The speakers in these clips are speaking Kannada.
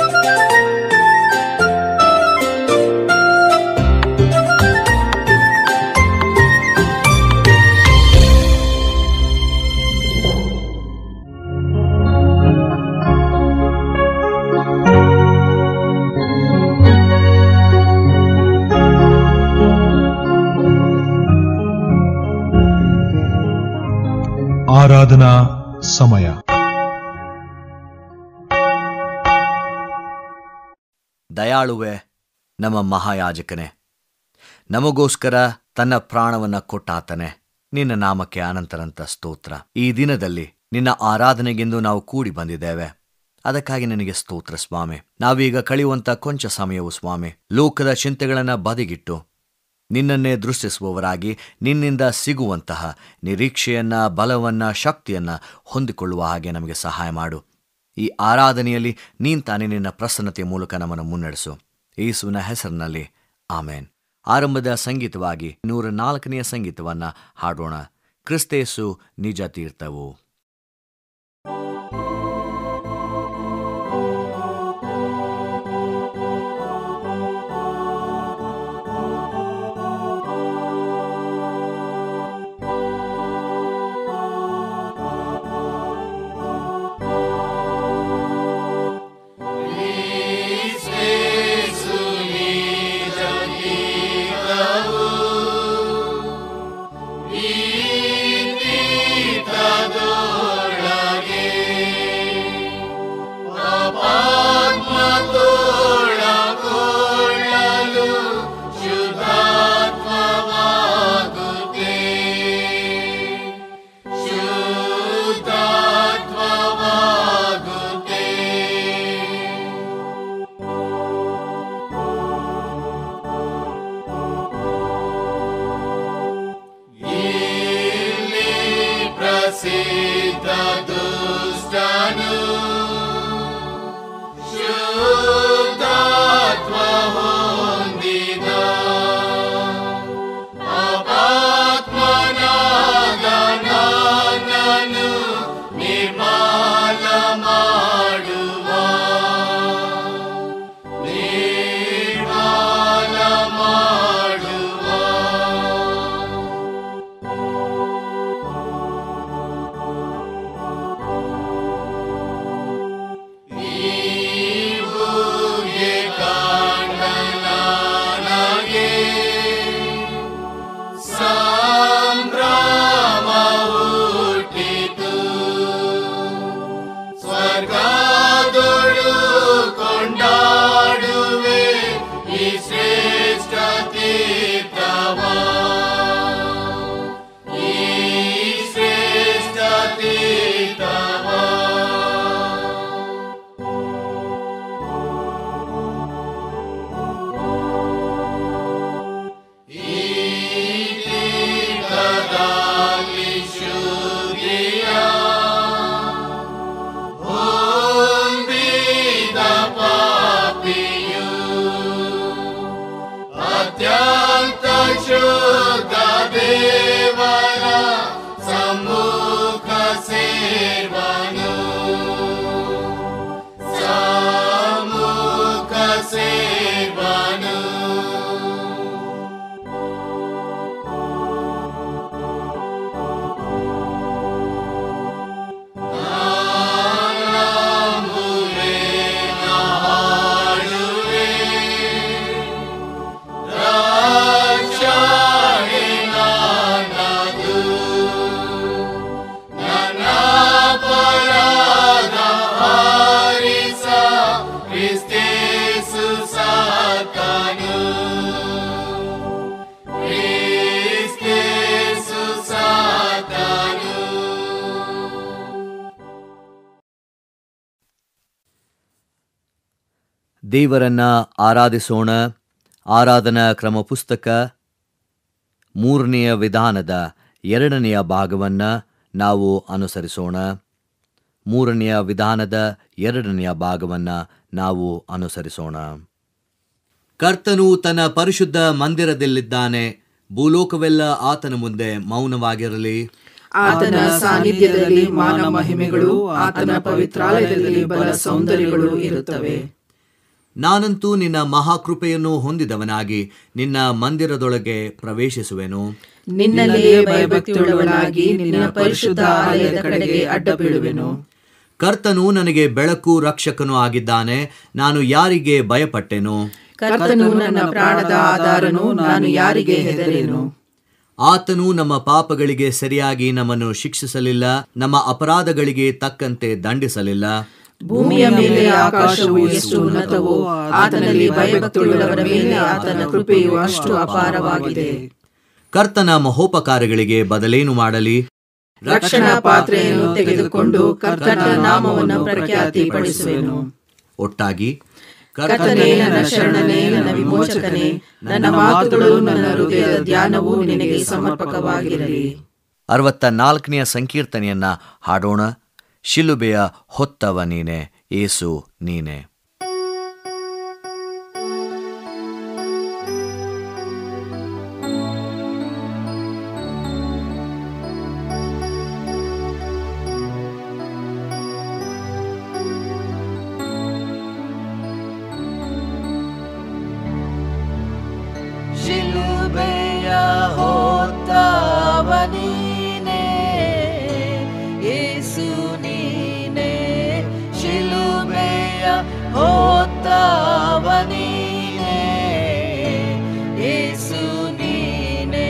ಆರಾಧನಾ ಸಮಯ ದಯಾಳುವೆ ನಮ್ಮ ಮಹಾಯಾಜಕನೇ ನಮಗೋಸ್ಕರ ತನ್ನ ಪ್ರಾಣವನ್ನ ಕೊಟ್ಟಾತನೆ ನಿನ್ನ ನಾಮಕ್ಕೆ ಅನಂತರಂತ ಸ್ತೋತ್ರ ಈ ದಿನದಲ್ಲಿ ನಿನ್ನ ಆರಾಧನೆಗೆಂದು ನಾವು ಕೂಡಿ ಬಂದಿದ್ದೇವೆ ಅದಕ್ಕಾಗಿ ನಿನಗೆ ಸ್ತೋತ್ರ ಸ್ವಾಮಿ ನಾವೀಗ ಕಳೆಯುವಂತ ಕೊಂಚ ಸಮಯವು ಸ್ವಾಮಿ ಲೋಕದ ಚಿಂತೆಗಳನ್ನ ಬದಿಗಿಟ್ಟು ನಿನ್ನನ್ನೇ ದೃಷ್ಟಿಸುವವರಾಗಿ ನಿನ್ನಿಂದ ಸಿಗುವಂತಹ ನಿರೀಕ್ಷೆಯನ್ನ ಬಲವನ್ನ ಶಕ್ತಿಯನ್ನ ಹೊಂದಿಕೊಳ್ಳುವ ಹಾಗೆ ನಮಗೆ ಸಹಾಯ ಮಾಡು ಈ ಆರಾಧನೆಯಲ್ಲಿ ನೀನ್ ತಾನೇ ನಿನ್ನ ಪ್ರಸನ್ನತೆಯ ಮೂಲಕ ನಮ್ಮನ್ನು ಮುನ್ನಡೆಸು ಯೇಸುವಿನ ಹೆಸರಿನಲ್ಲಿ ಆಮೇನ್ ಆರಂಭದ ಸಂಗೀತವಾಗಿ ನೂರ ನಾಲ್ಕನೆಯ ಸಂಗೀತವನ್ನ ಹಾಡೋಣ ಕ್ರಿಸ್ತೇಸು ನಿಜ ತೀರ್ಥವು ಪ್ರಸಿದ್ಧ ದುಷ್ಟನು ಶುದ್ಧಾತ್ಮ ಹೊಂದಿದ ಅಪಾತ್ಮನಾದ ನನ್ನನ್ನು ನಿರ್ಮಲ ಮಾಡುವ ನಿರ್ಮಲ ಮಾಡುವ ನೀವುಗೆ ಕಾಣಲಾನಗೆ ಸಂಭ್ರಮ ಹುಟ್ಟಿತು ಸ್ವರ್ಗದೊಳು ಕೊಂಡಾಡುವೆ ಈ ಶ್ರೇಷ್ಠ ತೀರ್ಥವ ಈ ಶ್ರೇಷ್ಠ ತೀರ್ಥವ ಈಗದಾಗಲಿ ಶುದ್ಧಿಯ ಹೊಂದಿದ ಪಾಪಿಯು ಅತ್ಯಂತ ಶುದ್ಧ ದೇವರ ಸಮ್ಮುಖ ಸೇರ್ವನು ಸಮ್ಮುಖ ಸೇರ್ವನು ನಾನಂಬುವೆ ನಾಡುವೆ ರಕ್ಷಣೆ ನನ್ನದು ನನ್ನ ಅಪರಾಧ ಹರಿಸ ಕ್ರಿಸ್ತೇಸು ಸಾತನು ಕ್ರಿಸ್ತೇಸು ಸಾತನು ದೇವರನ್ನ ಆರಾಧಿಸೋಣ ಆರಾಧನಾ ಕ್ರಮ ಪುಸ್ತಕ ಮೂರನೆಯ ವಿಧಾನದ ಎರಡನೆಯ ಭಾಗವನ್ನ ನಾವು ಅನುಸರಿಸೋಣ ಮೂರನೆಯ ವಿಧಾನದ ಎರಡನೆಯ ಭಾಗವನ್ನ ನಾವು ಅನುಸರಿಸೋಣ ಕರ್ತನು ತನ್ನ ಪರಿಶುದ್ಧ ಮಂದಿರದಲ್ಲಿದ್ದಾನೆ ಭೂಲೋಕವೆಲ್ಲ ಆತನ ಮುಂದೆ ಮೌನವಾಗಿರಲಿ ಆತನ ಸಾನ್ನಿಧ್ಯದಲ್ಲಿ ಮಾನ ಮಹಿಮೆಗಳು ಆತನ ಪವಿತ್ರಾಲಯದಲ್ಲಿ ಬಲ ಸೌಂದರ್ಯಗಳು ಇರುತ್ತವೆ ನಾನಂತೂ ನಿನ್ನ ಮಹಾಕೃಪೆಯನ್ನು ಹೊಂದಿದವನಾಗಿ ನಿನ್ನ ಮಂದಿರದೊಳಗೆ ಪ್ರವೇಶಿಸುವೆನು ನಿನ್ನಲ್ಲೇ ಭಯಭಕ್ತಿಯುಳ್ಳವನಾಗಿ ನಿನ್ನ ಪರಿಶುದ್ಧ ಆಲಯದ ಕಡೆಗೆ ಅಡ್ಡ ಬೀಳುವೆನು ಕರ್ತನು ನನಗೆ ಬೆಳಕು ರಕ್ಷಕನೂ ಆಗಿದ್ದಾನೆ ನಾನು ಯಾರಿಗೆ ಭಯಪಟ್ಟೆನು ಕರ್ತನು ನನ್ನ ಪ್ರಾಣದ ಆಧಾರನು ನಾನು ಯಾರಿಗೆ ಹೆದರೇನು ಆತನು ನಮ್ಮ ಪಾಪಗಳಿಗೆ ಸರಿಯಾಗಿ ನಮ್ಮನ್ನು ಶಿಕ್ಷಿಸಲಿಲ್ಲ ನಮ್ಮ ಅಪರಾಧಗಳಿಗೆ ತಕ್ಕಂತೆ ದಂಡಿಸಲಿಲ್ಲ ಭೂಮಿಯ ಮೇಲೆ ಆಕಾಶವು ಎಷ್ಟು ಉನ್ನತವೋ ಆತನಲ್ಲಿ ಭಯಭಕ್ತಿಯುಳ್ಳವರ ಮೇಲೆ ಆತನ ಕೃಪೆಯು ಅಷ್ಟು ಅಪಾರವಾಗಿದೆ ಕರ್ತನ ಮಹೋಪಕಾರಗಳಿಗೆ ಬದಲೇನು ಮಾಡಲಿ ರಕ್ಷಣಾ ಪಾತ್ರೆಯನ್ನು ತೆಗೆದುಕೊಂಡು ಕರ್ತನ ನಾಮವನ್ನು ಪ್ರಖ್ಯಾತಿ ಪಡಿಸುವೆನು ಒಟ್ಟಾಗಿ ಕರ್ತನೇ ನನ್ನ ಶರಣನೇ ನನ್ನ ವಿಮೋಚಕನೇ ನನ್ನ ಮಾತುಗಳು ನನ್ನ ಹೃದಯದ ಧ್ಯಾನವು ನಿನಗೆ ಸಮರ್ಪಕವಾಗಿರಲಿ ಅರವತ್ತ ನಾಲ್ಕನೆಯ ಸಂಕೀರ್ತನೆಯನ್ನ ಹಾಡೋಣ ಶಿಲುಬೆಯ ಹೊತ್ತವ ನೀನೆ ಏಸು ನೀನೆ ಶಿಲುಬೆಯ ಹೊತ್ತವ ನೀನೆ ಯೇಸು ನೀನೆ ಶಿಲುಬೆಯ ಹೊತ್ತವ ನೀನೆ ಯೇಸು ನೀನೆ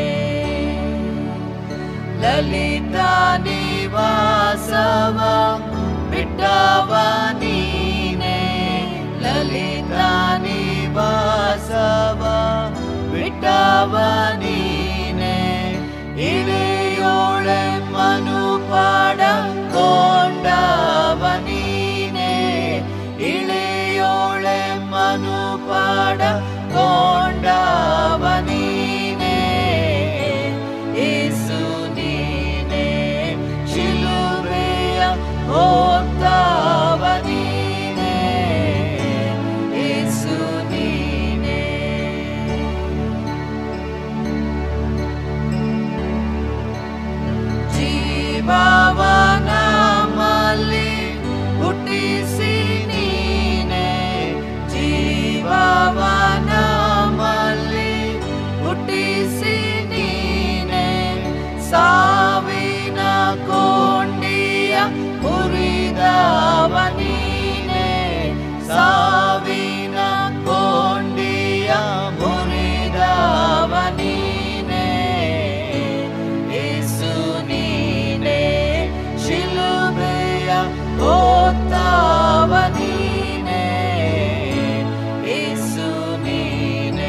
ಲಲಿತ ನಿವಾಸವ ಬಿಟ್ಟವ ನೀನೆ ಲಲಿತ ನಿವಾಸವ ಬಿಟ್ಟವ ನೀನೆ ಇಳಿಯೋಳೆ ಮನುಪಾಡ ಕೊಂಡವ ನೀನೆ ಇಳಿಯೋಳೆ ಮನುಪಾಡ ಕೊಂಡವ ನೀನೆ ಏಸು ನೀನೆ ಶಿಲುಬೆಯ ಹೋಗ್ತಾವ ನೀನೆ ಏಸು ನೀನೆ ಜೀವವನ ಮಲ್ಲಿ ಹುಟ್ಟಿಸಿ ನೀನೆ ಜೀವವನ ಮಲ್ಲಿ ಹುಟ್ಟಿಸಿ ನೀನೆ ಸಾವಿನ ಕೊಂಡಿಯ ಮುರಿದವ ನೀನೆ ಸಾವಿನ ಕೊಂಡಿಯ ಮುರಿದವ ನೀನೆ ಏಸು ನೀನೆ ಶಿಲುಬೆಯ ಹೋಗ್ತಾವ ನೀನೆ ಏಸು ನೀನೆ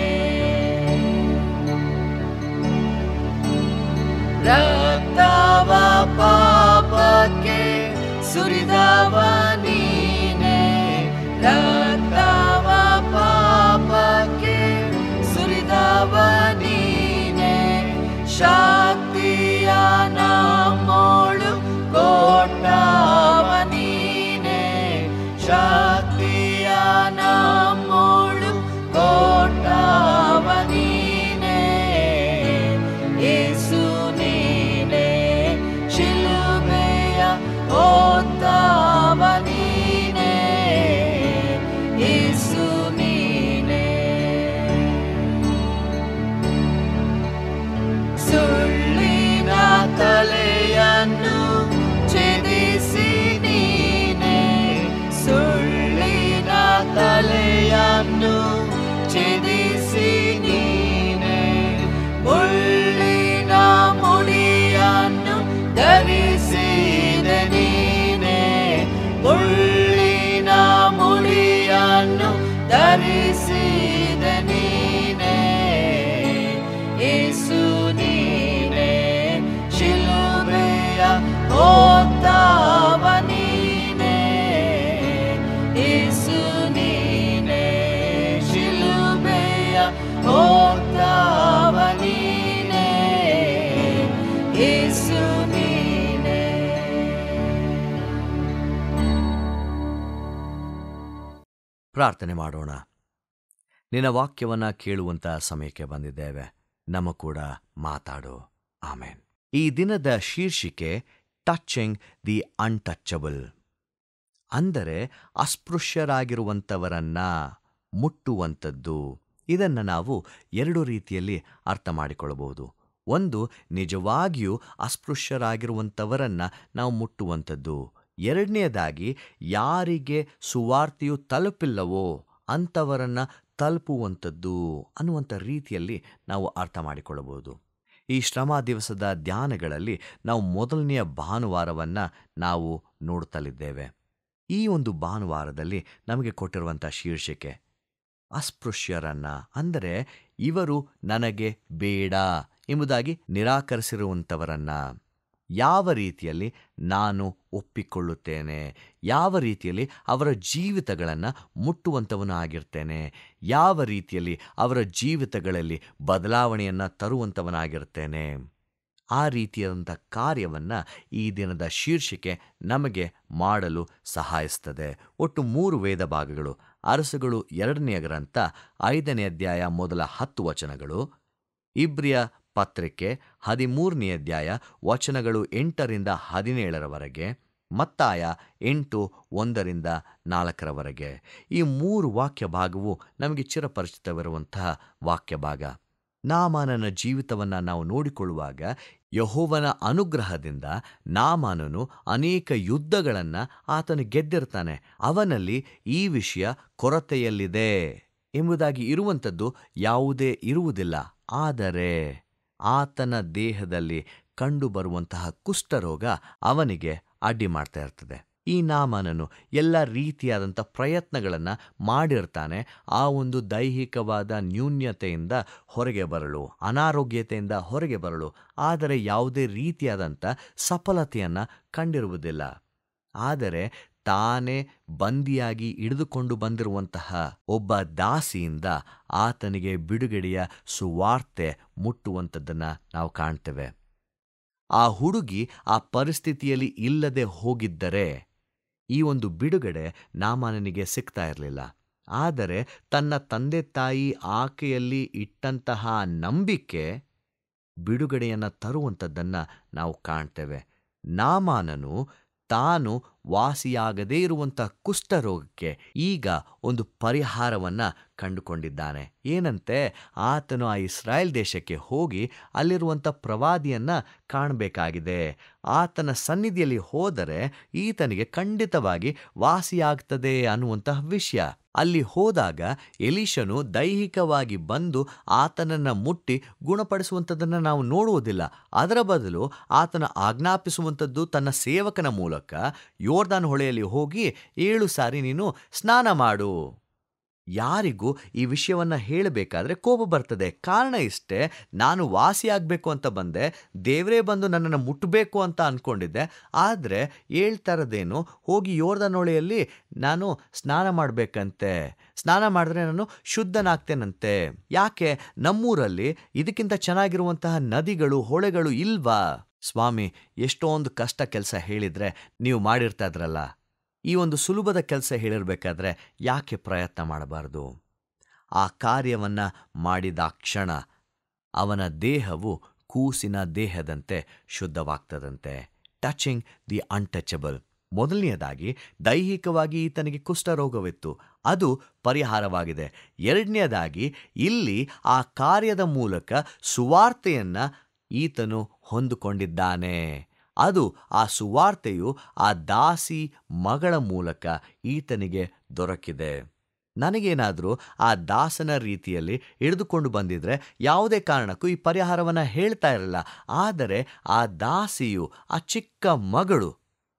ರಕ್ತವ ಪಾಪಕ್ಕೆ ಸುರಿದವ ನೀನೆ ರಕ್ತವ ಪಾಪಕ್ಕೆ ಸುರಿದವ ನೀನೆ ಶಾಕ್ತಿಯ ನಮ್ಮೋಳು ಕೊಟ್ಟವ ನೀನೆ ಶಾಕ್ತಿಯ ನಮ್ಮೋಳು ಕೊಟ್ಟವ ನೀನೆ ಏಸು ನೀನೆ ಶಿಲುಬೆಯ ಹೋಗ್ತಾವ ನೀನೆ ಏಸು ನೀನೆ ಸುಳ್ಳಿನ ತಲೆಯನ್ನು ಛೇದಿಸಿ ನೀನೆ ಸುಳ್ಳಿನ ತಲೆಯನ್ನು ಛೇದಿಸಿ ನೀನೆ ಮುಳ್ಳಿನ ಮುಡಿಯನ್ನು ಧರಿಸಿದ ನೀನೆ ಮುಳ್ಳಿನ ಮುಡಿಯನ್ನು ಧರಿಸಿದ ನೀನೆ ಏಸು ನೀನೆ ಶಿಲುಬೆಯ ಹೋಗ್ತಾವ ನೀನೆ ಏಸು ನೀನೆ ಶಿಲುಬೆಯ ಹೋಗ್ತಾವ ನೀನೆ ಏಸು ನೀನೆ ಪ್ರಾರ್ಥನೆ ಮಾಡೋಣ ನಿನ್ನ ವಾಕ್ಯವನ್ನ ಕೇಳುವಂತ ಸಮಯಕ್ಕೆ ಬಂದಿದ್ದೇವೆ ನಮ್ಮ ಕೂಡ ಮಾತಾಡು ಆಮೇನ್ ಈ ದಿನದ ಶೀರ್ಷಿಕೆ ಟಚಿಂಗ್ ದಿ ಅನ್ಟಚಬಲ್ ಅಂದರೆ ಅಸ್ಪೃಶ್ಯರಾಗಿರುವಂಥವರನ್ನ ಮುಟ್ಟುವಂಥದ್ದು ಇದನ್ನು ನಾವು ಎರಡು ರೀತಿಯಲ್ಲಿ ಅರ್ಥ ಮಾಡಿಕೊಳ್ಳಬಹುದು ಒಂದು ನಿಜವಾಗಿಯೂ ಅಸ್ಪೃಶ್ಯರಾಗಿರುವಂಥವರನ್ನ ನಾವು ಮುಟ್ಟುವಂಥದ್ದು ಎರಡನೆಯದಾಗಿ ಯಾರಿಗೆ ಸುವಾರ್ತೆಯು ತಲುಪಿಲ್ಲವೋ ಅಂಥವರನ್ನ ತಲುಪುವಂಥದ್ದು ಅನ್ನುವಂಥ ರೀತಿಯಲ್ಲಿ ನಾವು ಅರ್ಥ ಮಾಡಿಕೊಳ್ಳಬಹುದು ಈ ಶ್ರಮ ದಿವಸದ ಧ್ಯಾನಗಳಲ್ಲಿ ನಾವು ಮೊದಲನೆಯ ಭಾನುವಾರವನ್ನು ನಾವು ನೋಡ್ತಲಿದ್ದೇವೆ ಈ ಒಂದು ಭಾನುವಾರದಲ್ಲಿ ನಮಗೆ ಕೊಟ್ಟಿರುವಂಥ ಶೀರ್ಷಿಕೆ ಅಸ್ಪೃಶ್ಯರನ್ನ ಅಂದರೆ ಇವರು ನನಗೆ ಬೇಡ ಎಂಬುದಾಗಿ ನಿರಾಕರಿಸಿರುವಂಥವರನ್ನ ಯಾವ ರೀತಿಯಲ್ಲಿ ನಾನು ಒಪ್ಪಿಕೊಳ್ಳುತ್ತೇನೆ ಯಾವ ರೀತಿಯಲ್ಲಿ ಅವರ ಜೀವಿತಗಳನ್ನು ಮುಟ್ಟುವಂಥವನು ಆಗಿರ್ತೇನೆ ಯಾವ ರೀತಿಯಲ್ಲಿ ಅವರ ಜೀವಿತಗಳಲ್ಲಿ ಬದಲಾವಣೆಯನ್ನು ತರುವಂಥವನಾಗಿರ್ತೇನೆ ಆ ರೀತಿಯಾದಂಥ ಕಾರ್ಯವನ್ನು ಈ ದಿನದ ಶೀರ್ಷಿಕೆ ನಮಗೆ ಮಾಡಲು ಸಹಾಯಿಸ್ತದೆ ಒಟ್ಟು ಮೂರು ವೇದ ಭಾಗಗಳು ಅರಸುಗಳು ಎರಡನೆಯ ಗ್ರಂಥ ಐದನೇ ಅಧ್ಯಾಯ ಮೊದಲ ಹತ್ತು ವಚನಗಳು ಇಬ್ರಿಯ ಪತ್ರಿಕೆ ಹದಿಮೂರನೇ ಅಧ್ಯಾಯ ವಚನಗಳು ಎಂಟರಿಂದ ಹದಿನೇಳರವರೆಗೆ ಮತ್ತಾಯ ಎಂಟು ಒಂದರಿಂದ ನಾಲ್ಕರವರೆಗೆ ಈ ಮೂರು ವಾಕ್ಯ ಭಾಗವು ನಮಗೆ ಚಿರಪರಿಚಿತವಿರುವಂತಹ ವಾಕ್ಯ ಭಾಗ ನಾಮಾನನ ಜೀವಿತವನ್ನು ನಾವು ನೋಡಿಕೊಳ್ಳುವಾಗ ಯಹೋವನ ಅನುಗ್ರಹದಿಂದ ನಾಮಾನನು ಅನೇಕ ಯುದ್ಧಗಳನ್ನು ಆತನು ಗೆದ್ದಿರ್ತಾನೆ ಅವನಲ್ಲಿ ಈ ವಿಷಯ ಕೊರತೆಯಲ್ಲಿದೆ ಎಂಬುದಾಗಿ ಇರುವಂಥದ್ದು ಯಾವುದೇ ಇರುವುದಿಲ್ಲ ಆದರೆ ಆತನ ದೇಹದಲ್ಲಿ ಕಂಡುಬರುವಂತಹ ಕುಷ್ಠರೋಗ ಅವನಿಗೆ ಅಡ್ಡಿ ಮಾಡ್ತಾ ಇರ್ತದೆ ಈ ನಾಮನನು ಎಲ್ಲ ರೀತಿಯಾದಂಥ ಪ್ರಯತ್ನಗಳನ್ನು ಮಾಡಿರ್ತಾನೆ ಆ ಒಂದು ದೈಹಿಕವಾದ ನ್ಯೂನ್ಯತೆಯಿಂದ ಹೊರಗೆ ಬರಲು ಅನಾರೋಗ್ಯತೆಯಿಂದ ಹೊರಗೆ ಬರಲು ಆದರೆ ಯಾವುದೇ ರೀತಿಯಾದಂಥ ಸಫಲತೆಯನ್ನು ಕಂಡಿರುವುದಿಲ್ಲ ಆದರೆ ತಾನೇ ಬಂದಿಯಾಗಿ ಹಿಡಿದುಕೊಂಡು ಬಂದಿರುವಂತಹ ಒಬ್ಬ ದಾಸಿಯಿಂದ ಆತನಿಗೆ ಬಿಡುಗಡೆಯ ಸುವಾರ್ತೆ ಮುಟ್ಟುವಂಥದ್ದನ್ನು ನಾವು ಕಾಣ್ತೇವೆ ಆ ಹುಡುಗಿ ಆ ಪರಿಸ್ಥಿತಿಯಲ್ಲಿ ಇಲ್ಲದೆ ಹೋಗಿದ್ದರೆ ಈ ಒಂದು ಬಿಡುಗಡೆ ನಾಮಾನನಿಗೆ ಸಿಗ್ತಾ ಇರಲಿಲ್ಲ ಆದರೆ ತನ್ನ ತಂದೆ ತಾಯಿ ಆಕೆಯಲ್ಲಿ ಇಟ್ಟಂತಹ ನಂಬಿಕೆ ಬಿಡುಗಡೆಯನ್ನು ತರುವಂಥದ್ದನ್ನು ನಾವು ಕಾಣ್ತೇವೆ ನಾಮಾನನು ತಾನು ವಾಸಿಯಾಗದೇ ಇರುವಂಥ ಕುಷ್ಠರೋಗಕ್ಕೆ ಈಗ ಒಂದು ಪರಿಹಾರವನ್ನು ಕಂಡುಕೊಂಡಿದ್ದಾನೆ ಏನಂತೆ ಆತನು ಆ ಇಸ್ರಾಯೇಲ್ ದೇಶಕ್ಕೆ ಹೋಗಿ ಅಲ್ಲಿರುವಂಥ ಪ್ರವಾದಿಯನ್ನು ಕಾಣಬೇಕಾಗಿದೆ ಆತನ ಸನ್ನಿಧಿಯಲ್ಲಿ ಹೋದರೆ ಈತನಿಗೆ ಖಂಡಿತವಾಗಿ ವಾಸಿಯಾಗ್ತದೆ ಅನ್ನುವಂತಹ ವಿಷಯ ಅಲ್ಲಿ ಹೋದಾಗ ಎಲೀಶನು ದೈಹಿಕವಾಗಿ ಬಂದು ಆತನನ್ನು ಮುಟ್ಟಿ ಗುಣಪಡಿಸುವಂಥದ್ದನ್ನು ನಾವು ನೋಡುವುದಿಲ್ಲ ಅದರ ಬದಲು ಆತನ ಆಜ್ಞಾಪಿಸುವಂಥದ್ದು ತನ್ನ ಸೇವಕನ ಮೂಲಕ ಯೋರ್ದಾನ್ ಹೊಳೆಯಲ್ಲಿ ಹೋಗಿ ಏಳು ಸಾರಿ ನೀನು ಸ್ನಾನ ಮಾಡು ಯಾರಿಗೂ ಈ ವಿಷಯವನ್ನು ಹೇಳಬೇಕಾದ್ರೆ ಕೋಪ ಬರ್ತದೆ ಕಾರಣ ಇಷ್ಟೇ ನಾನು ವಾಸಿಯಾಗಬೇಕು ಅಂತ ಬಂದೆ ದೇವರೇ ಬಂದು ನನ್ನನ್ನು ಮುಟ್ಟಬೇಕು ಅಂತ ಅಂದ್ಕೊಂಡಿದ್ದೆ ಆದರೆ ಹೇಳ್ತಾರದೇನು ಹೋಗಿ ಯೋರ್ದನೊಳೆಯಲ್ಲಿ ನಾನು ಸ್ನಾನ ಮಾಡಬೇಕಂತೆ ಸ್ನಾನ ಮಾಡಿದ್ರೆ ನಾನು ಶುದ್ಧನಾಗ್ತೇನಂತೆ ಯಾಕೆ ನಮ್ಮೂರಲ್ಲಿ ಇದಕ್ಕಿಂತ ಚೆನ್ನಾಗಿರುವಂತಹ ನದಿಗಳು ಹೊಳೆಗಳು ಇಲ್ವಾ ಸ್ವಾಮಿ ಎಷ್ಟೊಂದು ಕಷ್ಟ ಕೆಲಸ ಹೇಳಿದ್ರೆ ನೀವು ಮಾಡಿರ್ತಾ ಇದ್ರಲ್ಲ ಈ ಒಂದು ಸುಲಭದ ಕೆಲಸ ಹೇಳಿರ್ಬೇಕಾದ್ರೆ ಯಾಕೆ ಪ್ರಯತ್ನ ಮಾಡಬಾರ್ದು ಆ ಕಾರ್ಯವನ್ನು ಮಾಡಿದ ಕ್ಷಣ ಅವನ ದೇಹವು ಕೂಸಿನ ದೇಹದಂತೆ ಶುದ್ಧವಾಗ್ತದಂತೆ ಟಚಿಂಗ್ ದಿ ಅನ್ಟಚಬಲ್ ಮೊದಲನೆಯದಾಗಿ ದೈಹಿಕವಾಗಿ ಈತನಿಗೆ ಕುಷ್ಠರೋಗವಿತ್ತು ಅದು ಪರಿಹಾರವಾಗಿದೆ ಎರಡನೆಯದಾಗಿ ಇಲ್ಲಿ ಆ ಕಾರ್ಯದ ಮೂಲಕ ಸುವಾರ್ತೆಯನ್ನು ಈತನು ಹೊಂದಿಕೊಂಡಿದ್ದಾನೆ ಅದು ಆ ಸುವಾರ್ತೆಯು ಆ ದಾಸಿ ಮಗಳ ಮೂಲಕ ಈತನಿಗೆ ದೊರಕಿದೆ ನನಗೇನಾದರೂ ಆ ದಾಸನ ರೀತಿಯಲ್ಲಿ ಹಿಡಿದುಕೊಂಡು ಬಂದಿದ್ರೆ ಯಾವುದೇ ಕಾರಣಕ್ಕೂ ಈ ಪರಿಹಾರವನ್ನು ಹೇಳ್ತಾ ಇರಲಿಲ್ಲ ಆದರೆ ಆ ದಾಸಿಯು ಆ ಚಿಕ್ಕ ಮಗಳು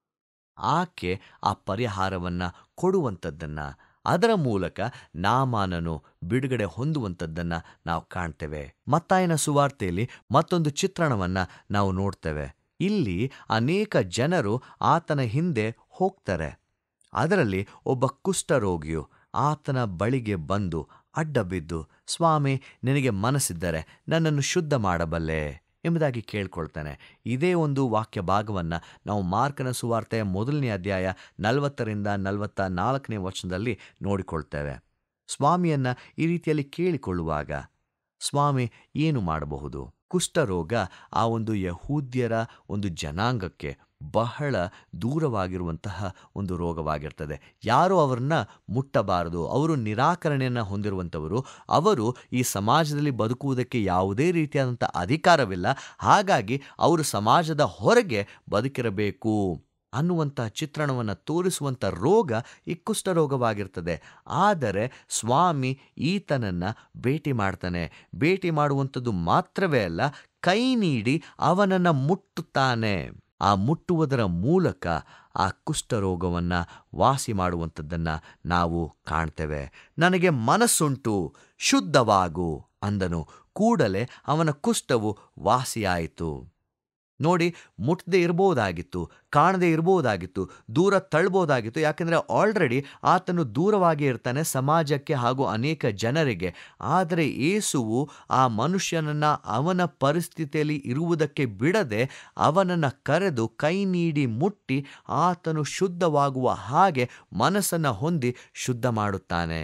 ಆಕೆ ಆ ಪರಿಹಾರವನ್ನು ಕೊಡುವಂಥದ್ದನ್ನು ಅದರ ಮೂಲಕ ನಾಮಾನನು ಬಿಡುಗಡೆ ಹೊಂದುವಂಥದ್ದನ್ನು ನಾವು ಕಾಣ್ತೇವೆ ಮತ್ತಾಯನ ಸುವಾರ್ತೆಯಲ್ಲಿ ಮತ್ತೊಂದು ಚಿತ್ರಣವನ್ನು ನಾವು ನೋಡ್ತೇವೆ ಇಲ್ಲಿ ಅನೇಕ ಜನರು ಆತನ ಹಿಂದೆ ಹೋಗ್ತಾರೆ ಅದರಲ್ಲಿ ಒಬ್ಬ ಕುಷ್ಠರೋಗಿಯು ಆತನ ಬಳಿಗೆ ಬಂದು ಅಡ್ಡ ಬಿದ್ದು ಸ್ವಾಮಿ ನಿನಗೆ ಮನಸ್ಸಿದ್ದರೆ ನನ್ನನ್ನು ಶುದ್ಧ ಮಾಡಬಲ್ಲೆ ಎಂಬುದಾಗಿ ಕೇಳ್ಕೊಳ್ತಾನೆ ಇದೇ ಒಂದು ವಾಕ್ಯ ಭಾಗವನ್ನು ನಾವು ಮಾರ್ಕನ ಸುವಾರ್ತೆಯ ಮೊದಲನೇ ಅಧ್ಯಾಯ ನಲವತ್ತರಿಂದ ನಲವತ್ತ ನಾಲ್ಕನೇ ವಚನದಲ್ಲಿ ನೋಡಿಕೊಳ್ತೇವೆ ಸ್ವಾಮಿಯನ್ನ ಈ ರೀತಿಯಲ್ಲಿ ಕೇಳಿಕೊಳ್ಳುವಾಗ ಸ್ವಾಮಿ ಏನು ಮಾಡಬಹುದು ಕುಷ್ಠರೋಗ ಆ ಒಂದು ಯಹೂದ್ಯರ ಒಂದು ಜನಾಂಗಕ್ಕೆ ಬಹಳ ದೂರವಾಗಿರುವಂತಹ ಒಂದು ರೋಗವಾಗಿರ್ತದೆ ಯಾರು ಅವರನ್ನ ಮುಟ್ಟಬಾರದು ಅವರು ನಿರಾಕರಣೆಯನ್ನು ಹೊಂದಿರುವಂಥವರು ಅವರು ಈ ಸಮಾಜದಲ್ಲಿ ಬದುಕುವುದಕ್ಕೆ ಯಾವುದೇ ರೀತಿಯಾದಂಥ ಅಧಿಕಾರವಿಲ್ಲ ಹಾಗಾಗಿ ಅವರು ಸಮಾಜದ ಹೊರಗೆ ಬದುಕಿರಬೇಕು ಅನ್ನುವಂಥ ಚಿತ್ರಣವನ್ನು ತೋರಿಸುವಂಥ ರೋಗ ಈ ಕುಷ್ಠರೋಗವಾಗಿರ್ತದೆ ಆದರೆ ಸ್ವಾಮಿ ಈತನನ್ನು ಭೇಟಿ ಮಾಡ್ತಾನೆ ಭೇಟಿ ಮಾಡುವಂಥದ್ದು ಮಾತ್ರವೇ ಅಲ್ಲ ಕೈ ನೀಡಿ ಅವನನ್ನು ಮುಟ್ಟುತ್ತಾನೆ ಆ ಮುಟ್ಟುವುದರ ಮೂಲಕ ಆ ಕುಷ್ಠರೋಗವನ್ನು ವಾಸಿ ಮಾಡುವಂಥದ್ದನ್ನು ನಾವು ಕಾಣ್ತೇವೆ ನನಗೆ ಮನಸ್ಸುಂಟು ಶುದ್ಧವಾಗು ಅಂದನು ಕೂಡಲೇ ಅವನ ಕುಷ್ಠವು ವಾಸಿಯಾಯಿತು ನೋಡಿ ಮುಟ್ಟದೆ ಇರ್ಬೋದಾಗಿತ್ತು ಕಾಣದೇ ಇರ್ಬೋದಾಗಿತ್ತು ದೂರ ತಳ್ಬೋದಾಗಿತ್ತು ಯಾಕೆಂದರೆ ಆಲ್ರೆಡಿ ಆತನು ದೂರವಾಗಿ ಇರ್ತಾನೆ ಸಮಾಜಕ್ಕೆ ಹಾಗೂ ಅನೇಕ ಜನರಿಗೆ ಆದರೆ ಏಸುವು ಆ ಮನುಷ್ಯನನ್ನು ಅವನ ಪರಿಸ್ಥಿತಿಯಲ್ಲಿ ಇರುವುದಕ್ಕೆ ಬಿಡದೆ ಅವನನ್ನು ಕರೆದು ಕೈ ನೀಡಿ ಮುಟ್ಟಿ ಆತನು ಶುದ್ಧವಾಗುವ ಹಾಗೆ ಮನಸ್ಸನ್ನು ಹೊಂದಿ ಶುದ್ಧ ಮಾಡುತ್ತಾನೆ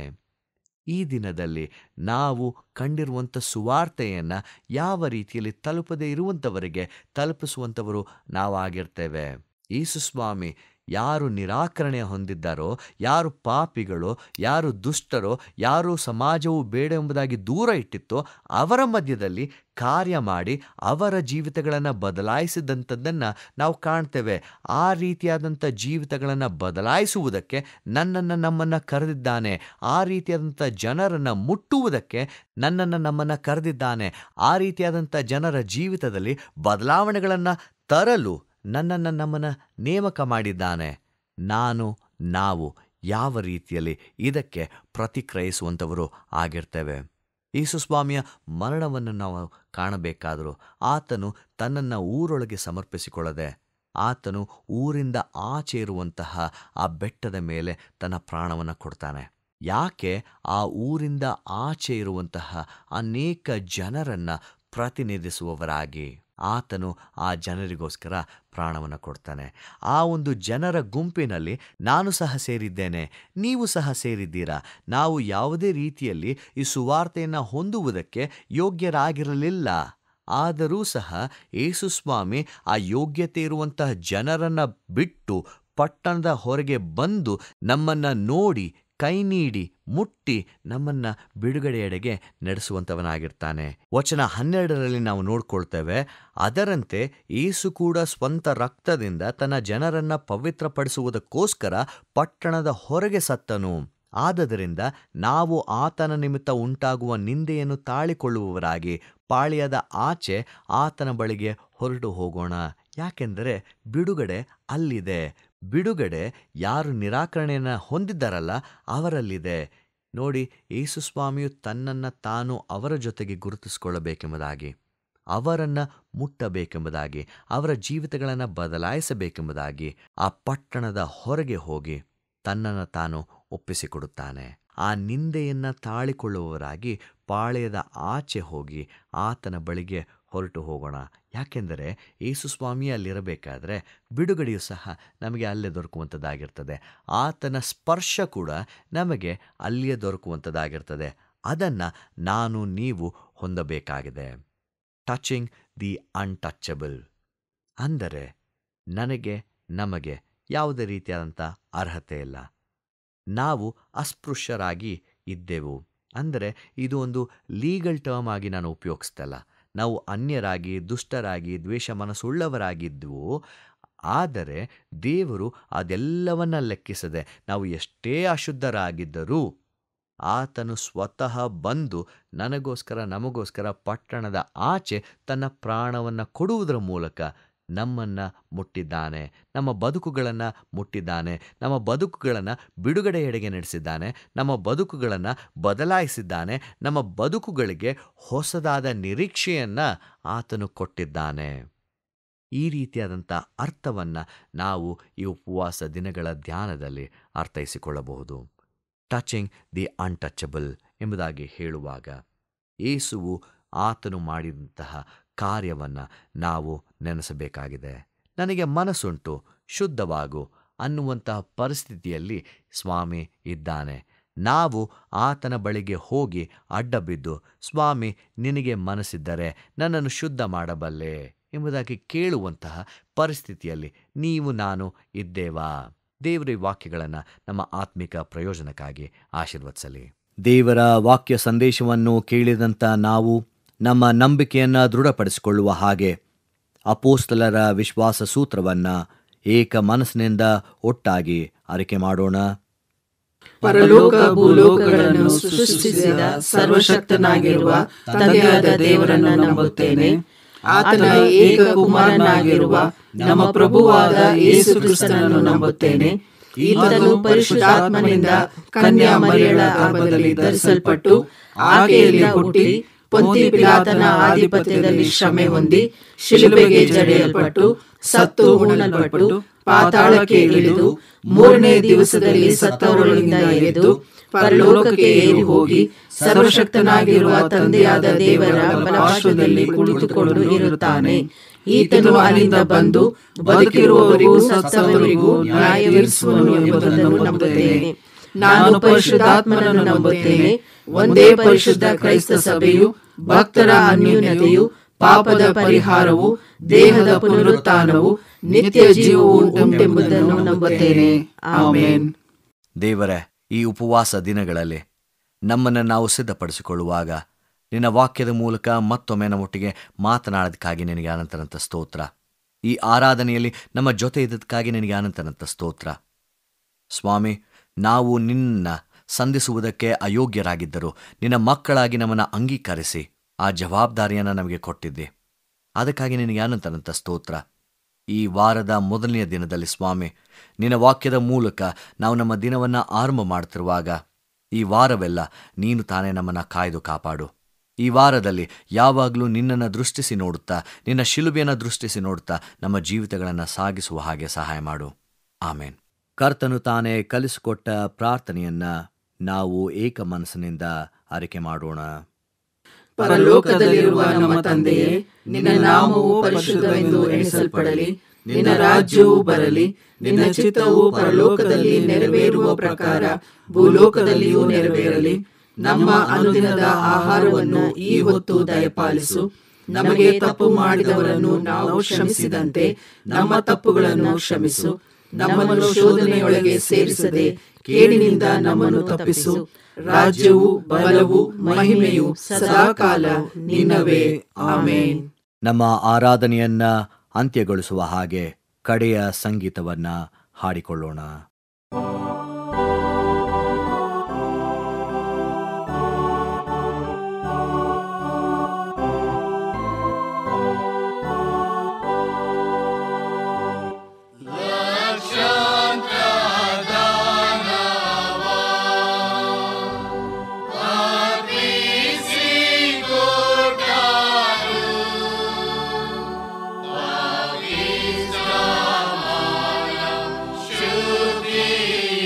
ಈ ದಿನದಲ್ಲಿ ನಾವು ಕಂಡಿರುವಂಥ ಸುವಾರ್ತೆಯನ್ನು ಯಾವ ರೀತಿಯಲ್ಲಿ ತಲುಪದೇ ಇರುವಂಥವರಿಗೆ ತಲುಪಿಸುವಂಥವರು ನಾವಾಗಿರ್ತೇವೆ ಯೇಸು ಸ್ವಾಮಿ ಯಾರು ನಿರಾಕರಣೆ ಹೊಂದಿದ್ದಾರೋ ಯಾರು ಪಾಪಿಗಳೋ ಯಾರು ದುಷ್ಟರೋ ಯಾರು ಸಮಾಜವು ಬೇಡ ಎಂಬುದಾಗಿ ದೂರ ಇಟ್ಟಿತ್ತೋ ಅವರ ಮಧ್ಯದಲ್ಲಿ ಕಾರ್ಯ ಮಾಡಿ ಅವರ ಜೀವಿತಗಳನ್ನು ಬದಲಾಯಿಸಿದಂಥದ್ದನ್ನು ನಾವು ಕಾಣ್ತೇವೆ ಆ ರೀತಿಯಾದಂಥ ಜೀವಿತಗಳನ್ನು ಬದಲಾಯಿಸುವುದಕ್ಕೆ ನನ್ನನ್ನು ನಮ್ಮನ್ನು ಕರೆದಿದ್ದಾನೆ ಆ ರೀತಿಯಾದಂಥ ಜನರನ್ನು ಮುಟ್ಟುವುದಕ್ಕೆ ನನ್ನನ್ನು ನಮ್ಮನ್ನು ಕರೆದಿದ್ದಾನೆ ಆ ರೀತಿಯಾದಂಥ ಜನರ ಜೀವಿತದಲ್ಲಿ ಬದಲಾವಣೆಗಳನ್ನು ತರಲು ನನ್ನನ್ನು ನಮ್ಮನ್ನು ನೇಮಕ ಮಾಡಿದ್ದಾನೆ ನಾನು ನಾವು ಯಾವ ರೀತಿಯಲ್ಲಿ ಇದಕ್ಕೆ ಪ್ರತಿಕ್ರಿಯಿಸುವಂಥವರು ಆಗಿರ್ತೇವೆ ಯೇಸುಸ್ವಾಮಿಯ ಮರಣವನ್ನು ನಾವು ಕಾಣಬೇಕಾದರೂ ಆತನು ತನ್ನನ್ನು ಊರೊಳಗೆ ಸಮರ್ಪಿಸಿಕೊಳ್ಳದೆ ಆತನು ಊರಿಂದ ಆಚೆ ಇರುವಂತಹ ಆ ಬೆಟ್ಟದ ಮೇಲೆ ತನ್ನ ಪ್ರಾಣವನ್ನು ಕೊಡ್ತಾನೆ ಯಾಕೆ ಆ ಊರಿಂದ ಆಚೆ ಇರುವಂತಹ ಅನೇಕ ಜನರನ್ನು ಪ್ರತಿನಿಧಿಸುವವರಾಗಿ ಆತನು ಆ ಜನರಿಗೋಸ್ಕರ ಪ್ರಾಣವನ್ನು ಕೊಡ್ತಾನೆ ಆ ಒಂದು ಜನರ ಗುಂಪಿನಲ್ಲಿ ನಾನು ಸಹ ಸೇರಿದ್ದೇನೆ ನೀವು ಸಹ ಸೇರಿದ್ದೀರಾ ನಾವು ಯಾವುದೇ ರೀತಿಯಲ್ಲಿ ಈ ಸುವಾರ್ತೆಯನ್ನು ಹೊಂದುವುದಕ್ಕೆ ಯೋಗ್ಯರಾಗಿರಲಿಲ್ಲ ಆದರೂ ಸಹ ಯೇಸುಸ್ವಾಮಿ ಆ ಯೋಗ್ಯತೆ ಇರುವಂತಹ ಜನರನ್ನು ಬಿಟ್ಟು ಪಟ್ಟಣದ ಹೊರಗೆ ಬಂದು ನಮ್ಮನ್ನು ನೋಡಿ ಕೈ ನೀಡಿ ಮುಟ್ಟಿ ನಮ್ಮನ್ನ ಬಿಡುಗಡೆಯೆಡೆಗೆ ನಡೆಸುವಂಥವನಾಗಿರ್ತಾನೆ ವಚನ ಹನ್ನೆರಡರಲ್ಲಿ ನಾವು ನೋಡ್ಕೊಳ್ತೇವೆ ಅದರಂತೆ ಏಸು ಕೂಡ ಸ್ವಂತ ರಕ್ತದಿಂದ ತನ್ನ ಜನರನ್ನ ಪವಿತ್ರಪಡಿಸುವುದಕ್ಕೋಸ್ಕರ ಪಟ್ಟಣದ ಹೊರಗೆ ಸತ್ತನು ಆದದರಿಂದ ನಾವು ಆತನ ನಿಮಿತ್ತ ಉಂಟಾಗುವ ನಿಂದೆಯನ್ನು ತಾಳಿಕೊಳ್ಳುವವರಾಗಿ ಪಾಳ್ಯದ ಆಚೆ ಆತನ ಬಳಿಗೆ ಹೊರಟು ಹೋಗೋಣ ಯಾಕೆಂದರೆ ಬಿಡುಗಡೆ ಅಲ್ಲಿದೆ ಬಿಡುಗಡೆ ಯಾರು ನಿರಾಕರಣೆಯನ್ನು ಹೊಂದಿದ್ದಾರಲ್ಲ ಅವರಲ್ಲಿದೆ ನೋಡಿ ಯೇಸುಸ್ವಾಮಿಯು ತನ್ನನ್ನು ತಾನು ಅವರ ಜೊತೆಗೆ ಗುರುತಿಸಿಕೊಳ್ಳಬೇಕೆಂಬುದಾಗಿ ಅವರನ್ನು ಮುಟ್ಟಬೇಕೆಂಬುದಾಗಿ ಅವರ ಜೀವಿತಗಳನ್ನು ಬದಲಾಯಿಸಬೇಕೆಂಬುದಾಗಿ ಆ ಪಟ್ಟಣದ ಹೊರಗೆ ಹೋಗಿ ತನ್ನನ್ನು ತಾನು ಒಪ್ಪಿಸಿಕೊಡುತ್ತಾನೆ ಆ ನಿಂದೆಯನ್ನು ತಾಳಿಕೊಳ್ಳುವವರಾಗಿ ಪಾಳ್ಯದ ಆಚೆ ಹೋಗಿ ಆತನ ಬಳಿಗೆ ಹೊರಟು ಹೋಗೋಣ ಯಾಕೆಂದರೆ ಯೇಸುಸ್ವಾಮಿ ಅಲ್ಲಿರಬೇಕಾದ್ರೆ ಬಿಡುಗಡೆಯು ಸಹ ನಮಗೆ ಅಲ್ಲೇ ದೊರಕುವಂಥದ್ದಾಗಿರ್ತದೆ ಆತನ ಸ್ಪರ್ಶ ಕೂಡ ನಮಗೆ ಅಲ್ಲಿಯೇ ದೊರಕುವಂಥದ್ದಾಗಿರ್ತದೆ ಅದನ್ನು ನಾನು ನೀವು ಹೊಂದಬೇಕಾಗಿದೆ ಟಚಿಂಗ್ ದಿ ಅನ್ಟಚಬಲ್ ಅಂದರೆ ನನಗೆ ನಮಗೆ ಯಾವುದೇ ರೀತಿಯಾದಂಥ ಅರ್ಹತೆ ಇಲ್ಲ ನಾವು ಅಸ್ಪೃಶ್ಯರಾಗಿ ಇದ್ದೆವು ಅಂದರೆ ಇದು ಒಂದು ಲೀಗಲ್ ಟರ್ಮ್ ಆಗಿ ನಾನು ಉಪಯೋಗಿಸ್ತಲ್ಲ ನಾವು ಅನ್ಯರಾಗಿ ದುಷ್ಟರಾಗಿ ದ್ವೇಷ ಮನಸ್ಸುಳ್ಳವರಾಗಿದ್ದವು ಆದರೆ ದೇವರು ಅದೆಲ್ಲವನ್ನ ಲೆಕ್ಕಿಸದೆ ನಾವು ಎಷ್ಟೇ ಅಶುದ್ಧರಾಗಿದ್ದರೂ ಆತನು ಸ್ವತಃ ಬಂದು ನನಗೋಸ್ಕರ ನಮಗೋಸ್ಕರ ಪಟ್ಟಣದ ಆಚೆ ತನ್ನ ಪ್ರಾಣವನ್ನು ಕೊಡುವುದರ ಮೂಲಕ ನಮ್ಮನ್ನು ಮುಟ್ಟಿದ್ದಾನೆ ನಮ್ಮ ಬದುಕುಗಳನ್ನು ಮುಟ್ಟಿದ್ದಾನೆ ನಮ್ಮ ಬದುಕುಗಳನ್ನು ಬಿಡುಗಡೆಯೆಡೆಗೆ ನಡೆಸಿದ್ದಾನೆ ನಮ್ಮ ಬದುಕುಗಳನ್ನು ಬದಲಾಯಿಸಿದ್ದಾನೆ ನಮ್ಮ ಬದುಕುಗಳಿಗೆ ಹೊಸದಾದ ನಿರೀಕ್ಷೆಯನ್ನು ಆತನು ಕೊಟ್ಟಿದ್ದಾನೆ ಈ ರೀತಿಯಾದಂಥ ಅರ್ಥವನ್ನು ನಾವು ಈ ಉಪವಾಸ ದಿನಗಳ ಧ್ಯಾನದಲ್ಲಿ ಅರ್ಥೈಸಿಕೊಳ್ಳಬಹುದು ಟಚಿಂಗ್ ದಿ ಅನ್ಟಚಬಲ್ ಎಂಬುದಾಗಿ ಹೇಳುವಾಗ ಏಸುವು ಆತನು ಮಾಡಿದಂತಹ ಕಾರ್ಯವನ್ನು ನಾವು ನೆನೆಸಬೇಕಾಗಿದೆ ನನಗೆ ಮನಸ್ಸುಂಟು ಶುದ್ಧವಾಗು ಅನ್ನುವಂತಹ ಪರಿಸ್ಥಿತಿಯಲ್ಲಿ ಸ್ವಾಮಿ ಇದ್ದಾನೆ ನಾವು ಆತನ ಬಳಿಗೆ ಹೋಗಿ ಅಡ್ಡ ಬಿದ್ದು ಸ್ವಾಮಿ ನಿನಗೆ ಮನಸ್ಸಿದ್ದರೆ ನನ್ನನ್ನು ಶುದ್ಧ ಮಾಡಬಲ್ಲೆ ಎಂಬುದಾಗಿ ಕೇಳುವಂತಹ ಪರಿಸ್ಥಿತಿಯಲ್ಲಿ ನೀವು ನಾನು ಇದ್ದೇವಾ ದೇವರ ಈ ವಾಕ್ಯಗಳನ್ನು ನಮ್ಮ ಆತ್ಮಿಕ ಪ್ರಯೋಜನಕ್ಕಾಗಿ ಆಶೀರ್ವದಿಸಲಿ ದೇವರ ವಾಕ್ಯ ಸಂದೇಶವನ್ನು ಕೇಳಿದಂಥ ನಾವು ನಮ್ಮ ನಂಬಿಕೆಯನ್ನು ದೃಢಪಡಿಸಿಕೊಳ್ಳುವ ಹಾಗೆ ಅಪೋಸ್ತಲರ ವಿಶ್ವಾಸ ಸೂತ್ರವನ್ನು ಏಕ ಮನಸ್ಸಿನಿಂದ ಒಟ್ಟಾಗಿ ಅರಿಕೆ ಮಾಡೋಣ ಪರಲೋಕ ಭೂಲೋಕಗಳನ್ನು ಸೃಷ್ಟಿಸಿದ ಸರ್ವಶಕ್ತನಾಗಿರುವ ತಂದೆಯಾದ ದೇವರನ್ನು ನಂಬುತ್ತೇನೆ ಆತನ ಏಕ ಕುಮಾರನಾಗಿರುವ ನಮ್ಮ ಪ್ರಭುವಾದ ಯೇಸು ಕ್ರಿಸ್ತನನ್ನು ನಂಬುತ್ತೇನೆ ಈತನು ಪರಿಶುದ್ಧಾತ್ಮನಿಂದ ಕನ್ಯಾ ಮರಿಯಳ ಗರ್ಭದಲ್ಲಿ ಧರಿಸಲ್ಪಟ್ಟು ಆಕೆಯಲ್ಲಿ ಹುಟ್ಟಿ ಪೊಂತಿ ಪಿಲಾತನ ಆಧಿಪತ್ಯದಲ್ಲಿ ಶ್ರಮೆ ಹೊಂದಿ ಶಿಲುಬೆಗೆ ಜಡೆಯಲ್ಪಟ್ಟು ಸತ್ತು ಉಣಲ್ಪಟ್ಟು ಪಾತಾಳಕ್ಕೆ ಇಳಿದು ಮೂರನೇ ದಿವಸದಲ್ಲಿ ಸತ್ತವರೊಳಗಿಂದ ಎದ್ದು ಪರಲೋಕಕ್ಕೆ ಏರಿ ಹೋಗಿ ಸರ್ವಶಕ್ತನಾಗಿರುವ ತಂದೆಯಾದ ದೇವರ ಬಲಪಾರ್ಶ್ವದಲ್ಲಿ ಕುಳಿತುಕೊಂಡು ಇರುತ್ತಾನೆ ಈತನು ಅಲ್ಲಿಂದ ಬಂದು ಬದುಕಿರುವವರಿಗೂ ಸತ್ತವರಿಗೂ ನ್ಯಾಯ ತೀರಿಸುವನು ಎಂಬುದನ್ನು ನಂಬುತ್ತೇನೆ ನಾನು ಪರಿಶುದ್ಧಾತ್ಮನನ್ನು ನಂಬುತ್ತೇನೆ ಒಂದೇ ಪರಿಶುದ್ಧ ಕ್ರೈಸ್ತ ಸಭೆಯು ಭಕ್ತರ ಅನ್ಯೂನ್ಯತೆಯು ಪಾಪದ ಪರಿಹಾರವು ದೇಹದ ಪುನರುತ್ಥಾನವು ನಿತ್ಯ ಜೀವವು ಉಂಟೆಂಬುದನ್ನು ನಂಬುತ್ತೇನೆ ಆಮೇನ್ ದೇವರೇ ಈ ಉಪವಾಸ ದಿನಗಳಲ್ಲಿ ನಮ್ಮನ್ನು ನಾವು ಸಿದ್ಧಪಡಿಸಿಕೊಳ್ಳುವಾಗ ನಿನ್ನ ವಾಕ್ಯದ ಮೂಲಕ ಮತ್ತೊಮ್ಮೆ ನಮ್ಮೊಟ್ಟಿಗೆ ಮಾತನಾಡೋದಕ್ಕಾಗಿ ನಿನಗೆ ಅನಂತರಂತ ಸ್ತೋತ್ರ ಈ ಆರಾಧನೆಯಲ್ಲಿ ನಮ್ಮ ಜೊತೆ ಇದ್ದದಕ್ಕಾಗಿ ನಿನಗೆ ಅನಂತರಂತ ಸ್ತೋತ್ರ ಸ್ವಾಮಿ ನಾವು ನಿನ್ನ ಸಂಧಿಸುವುದಕ್ಕೆ ಅಯೋಗ್ಯರಾಗಿದ್ದರು ನಿನ್ನ ಮಕ್ಕಳಾಗಿ ನಮ್ಮನ್ನು ಅಂಗೀಕರಿಸಿ ಆ ಜವಾಬ್ದಾರಿಯನ್ನು ನಮಗೆ ಕೊಟ್ಟಿದ್ದೆ ಅದಕ್ಕಾಗಿ ನಿನಗೆ ಅನಂತರಂತ ಸ್ತೋತ್ರ ಈ ವಾರದ ಮೊದಲನೆಯ ದಿನದಲ್ಲಿ ಸ್ವಾಮಿ ನಿನ್ನ ವಾಕ್ಯದ ಮೂಲಕ ನಾವು ನಮ್ಮ ದಿನವನ್ನು ಆರಂಭ ಮಾಡ್ತಿರುವಾಗ ಈ ವಾರವೆಲ್ಲ ನೀನು ತಾನೇ ನಮ್ಮನ್ನು ಕಾಯ್ದು ಕಾಪಾಡು ಈ ವಾರದಲ್ಲಿ ಯಾವಾಗಲೂ ನಿನ್ನನ್ನು ದೃಷ್ಟಿಸಿ ನೋಡುತ್ತಾ ನಿನ್ನ ಶಿಲುಬೆಯನ್ನು ದೃಷ್ಟಿಸಿ ನೋಡುತ್ತಾ ನಮ್ಮ ಜೀವಿತಗಳನ್ನು ಸಾಗಿಸುವ ಹಾಗೆ ಸಹಾಯ ಮಾಡು ಆಮೇನ್ ಕರ್ತನು ತಾನೇ ಕಲಿಸಿಕೊಟ್ಟ ಪ್ರಾರ್ಥನೆಯನ್ನ ನಾವು ಏಕ ಮನಸ್ಸಿನಿಂದ ಅರಿಕೆ ಮಾಡೋಣ ಪರಲೋಕದಲ್ಲಿರುವ ನಮ್ಮ ತಂದೆಯೇ ನಿನ್ನ ನಾಮವು ಪರಿಶುದ್ಧವೆಂದು ಎಣಿಸಲ್ಪಡಲಿ ನಿನ್ನ ರಾಜ್ಯವು ಬರಲಿ ನಿನ್ನ ಚಿತ್ತವು ಪರಲೋಕದಲ್ಲಿ ನೆರವೇರುವ ಪ್ರಕಾರ ಭೂಲೋಕದಲ್ಲಿಯೂ ನೆರವೇರಲಿ ನಮ್ಮ ಅನುದಿನದ ಆಹಾರವನ್ನು ಈ ಹೊತ್ತು ದಯಪಾಲಿಸು ನಮಗೆ ತಪ್ಪು ಮಾಡಿದವರನ್ನು ನಾವು ಕ್ಷಮಿಸಿದಂತೆ ನಮ್ಮ ತಪ್ಪುಗಳನ್ನು ಕ್ಷಮಿಸು ನಮ್ಮನ್ನು ಶೋಧನೆಯೊಳಗೆ ಸೇರಿಸದೆ ಕೇಡಿನಿಂದ ನಮ್ಮನ್ನು ತಪ್ಪಿಸು ರಾಜ್ಯವು ಬಲವು ಮಹಿಮೆಯು ಸದಾಕಾಲ ನಿನ್ನವೇ ಆಮೇನ್ ನಮ್ಮ ಆರಾಧನೆಯನ್ನ ಅಂತ್ಯಗೊಳಿಸುವ ಹಾಗೆ ಕಡೆಯ ಸಂಗೀತವನ್ನ ಹಾಡಿಕೊಳ್ಳೋಣ Shubhi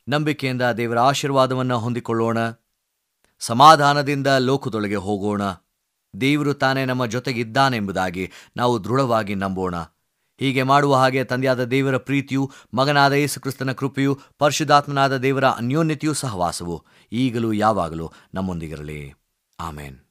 ನಂಬಿಕೆಯಿಂದ ದೇವರ ಆಶೀರ್ವಾದವನ್ನು ಹೊಂದಿಕೊಳ್ಳೋಣ ಸಮಾಧಾನದಿಂದ ಲೋಕದೊಳಗೆ ಹೋಗೋಣ ದೇವರು ತಾನೇ ನಮ್ಮ ಜೊತೆಗಿದ್ದಾನೆಂಬುದಾಗಿ ನಾವು ದೃಢವಾಗಿ ನಂಬೋಣ ಹೀಗೆ ಮಾಡುವ ಹಾಗೆ ತಂದೆಯಾದ ದೇವರ ಪ್ರೀತಿಯು ಮಗನಾದ ಯೇಸುಕ್ರಿಸ್ತನ ಕೃಪೆಯು ಪರಿಶುದ್ಧಾತ್ಮನಾದ ದೇವರ ಅನ್ಯೋನ್ಯತೆಯೂ ಸಹವಾಸವು ಈಗಲೂ ಯಾವಾಗಲೂ ನಮ್ಮೊಂದಿಗಿರಲಿ ಆಮೇನ್